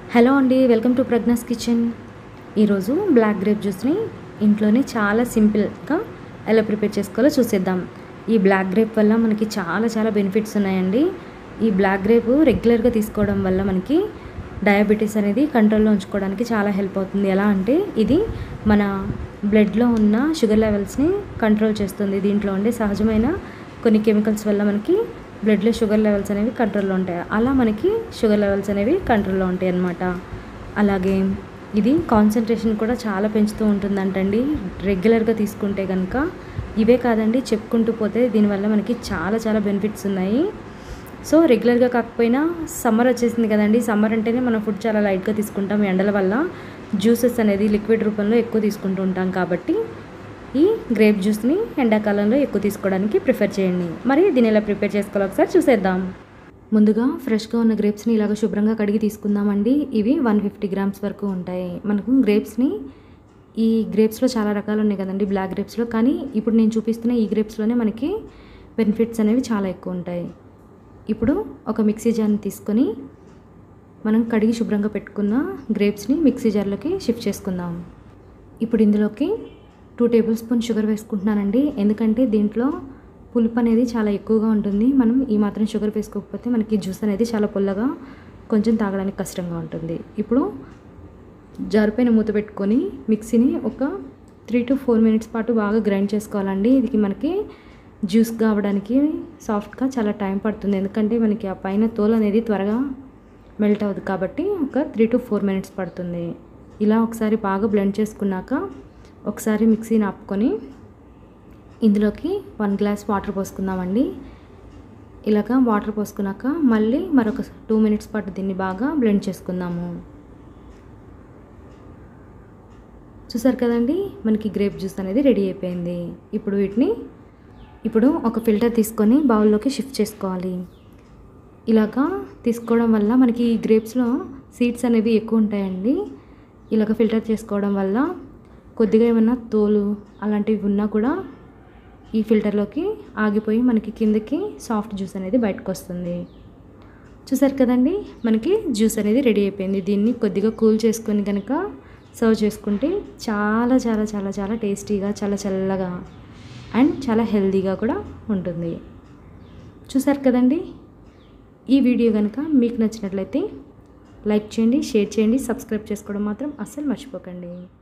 hello అండి welcome to Prajna's kitchen ఈరోజు black grape జ్యూస్ని ఇంట్లోనే చాలా సింపుల్గా ఎలా ప్రిపేర్ చేసుకోవాలో చూసేద్దాం ఈ బ్లాక్ గ్రేప్ వల్ల మనకి చాలా చాలా బెనిఫిట్స్ ఉన్నాయండి ఈ బ్లాక్ గ్రేప్ రెగ్యులర్గా తీసుకోవడం వల్ల మనకి డయాబెటీస్ అనేది కంట్రోల్లో ఉంచుకోవడానికి చాలా హెల్ప్ అవుతుంది ఎలా అంటే ఇది మన బ్లడ్లో ఉన్న షుగర్ లెవెల్స్ని కంట్రోల్ చేస్తుంది దీంట్లో ఉండే సహజమైన కొన్ని కెమికల్స్ వల్ల మనకి బ్లడ్లో షుగర్ లెవెల్స్ అనేవి కంట్రోల్లో ఉంటాయి అలా మనకి షుగర్ లెవెల్స్ అనేవి కంట్రోల్లో ఉంటాయి అన్నమాట అలాగే ఇది కాన్సన్ట్రేషన్ కూడా చాలా పెంచుతూ ఉంటుందంటండి రెగ్యులర్గా తీసుకుంటే కనుక ఇవే కాదండి చెప్పుకుంటూ పోతే దీనివల్ల మనకి చాలా చాలా బెనిఫిట్స్ ఉన్నాయి సో రెగ్యులర్గా కాకపోయినా సమ్మర్ వచ్చేసింది కదండి సమ్మర్ అంటేనే మనం ఫుడ్ చాలా లైట్గా తీసుకుంటాం ఎండల వల్ల జ్యూసెస్ అనేది లిక్విడ్ రూపంలో ఎక్కువ తీసుకుంటూ ఉంటాం కాబట్టి ఈ గ్రేప్ జ్యూస్ని ఎండాకాలంలో ఎక్కువ తీసుకోవడానికి ప్రిఫర్ చేయండి మరి దీన్ని ఎలా ప్రిపేర్ చేసుకోవాలో ఒకసారి చూసేద్దాం ముందుగా ఫ్రెష్గా ఉన్న గ్రేప్స్ని ఇలాగ శుభ్రంగా కడిగి తీసుకుందామండి ఇవి వన్ ఫిఫ్టీ గ్రామ్స్ వరకు ఉంటాయి మనకు గ్రేప్స్ని ఈ గ్రేప్స్లో చాలా రకాలు ఉన్నాయి కదండి బ్లాక్ గ్రేప్స్లో కానీ ఇప్పుడు నేను చూపిస్తున్న ఈ గ్రేప్స్లోనే మనకి బెనిఫిట్స్ అనేవి చాలా ఎక్కువ ఉంటాయి ఇప్పుడు ఒక మిక్సీ జార్ని తీసుకొని మనం కడిగి శుభ్రంగా పెట్టుకున్న గ్రేప్స్ని మిక్సీ జార్లోకి షిఫ్ట్ చేసుకుందాం ఇప్పుడు ఇందులోకి టూ టేబుల్ స్పూన్ షుగర్ వేసుకుంటున్నానండి ఎందుకంటే దీంట్లో పులుపు అనేది చాలా ఎక్కువగా ఉంటుంది మనం ఈ మాత్రం షుగర్ వేసుకోకపోతే మనకి జ్యూస్ అనేది చాలా పుల్లగా కొంచెం తాగడానికి కష్టంగా ఉంటుంది ఇప్పుడు జార్ పైన మూత పెట్టుకొని మిక్సీని ఒక త్రీ టు ఫోర్ మినిట్స్ పాటు బాగా గ్రైండ్ చేసుకోవాలండి ఇది మనకి జ్యూస్ కావడానికి సాఫ్ట్గా చాలా టైం పడుతుంది ఎందుకంటే మనకి ఆ పైన తోలు అనేది త్వరగా మెల్ట్ అవ్వదు కాబట్టి ఒక త్రీ టు ఫోర్ మినిట్స్ పడుతుంది ఇలా ఒకసారి బాగా బ్లెండ్ చేసుకున్నాక ఒకసారి మిక్సీని ఆపుకొని ఇందులోకి వన్ గ్లాస్ వాటర్ పోసుకుందామండి ఇలాగ వాటర్ పోసుకున్నాక మళ్ళీ మరొక టూ మినిట్స్ పాటు దీన్ని బాగా బ్లెండ్ చేసుకుందాము చూసారు కదండి మనకి గ్రేప్ జ్యూస్ అనేది రెడీ అయిపోయింది ఇప్పుడు వీటిని ఇప్పుడు ఒక ఫిల్టర్ తీసుకొని బౌల్లోకి షిఫ్ట్ చేసుకోవాలి ఇలాగా తీసుకోవడం వల్ల మనకి ఈ గ్రేప్స్లో సీడ్స్ అనేవి ఎక్కువ ఉంటాయండి ఇలాగ ఫిల్టర్ చేసుకోవడం వల్ల కొద్దిగా ఏమైనా తోలు అలాంటివి ఉన్నా కూడా ఈ ఫిల్టర్లోకి ఆగిపోయి మనకి కిందకి సాఫ్ట్ జ్యూస్ అనేది బయటకు వస్తుంది చూసారు కదండి మనకి జ్యూస్ అనేది రెడీ అయిపోయింది దీన్ని కొద్దిగా కూల్ చేసుకొని కనుక సర్వ్ చేసుకుంటే చాలా చాలా చాలా చాలా టేస్టీగా చాలా చల్లగా అండ్ చాలా హెల్తీగా కూడా ఉంటుంది చూసారు కదండి ఈ వీడియో కనుక మీకు నచ్చినట్లయితే లైక్ చేయండి షేర్ చేయండి సబ్స్క్రైబ్ చేసుకోవడం మాత్రం అస్సలు మర్చిపోకండి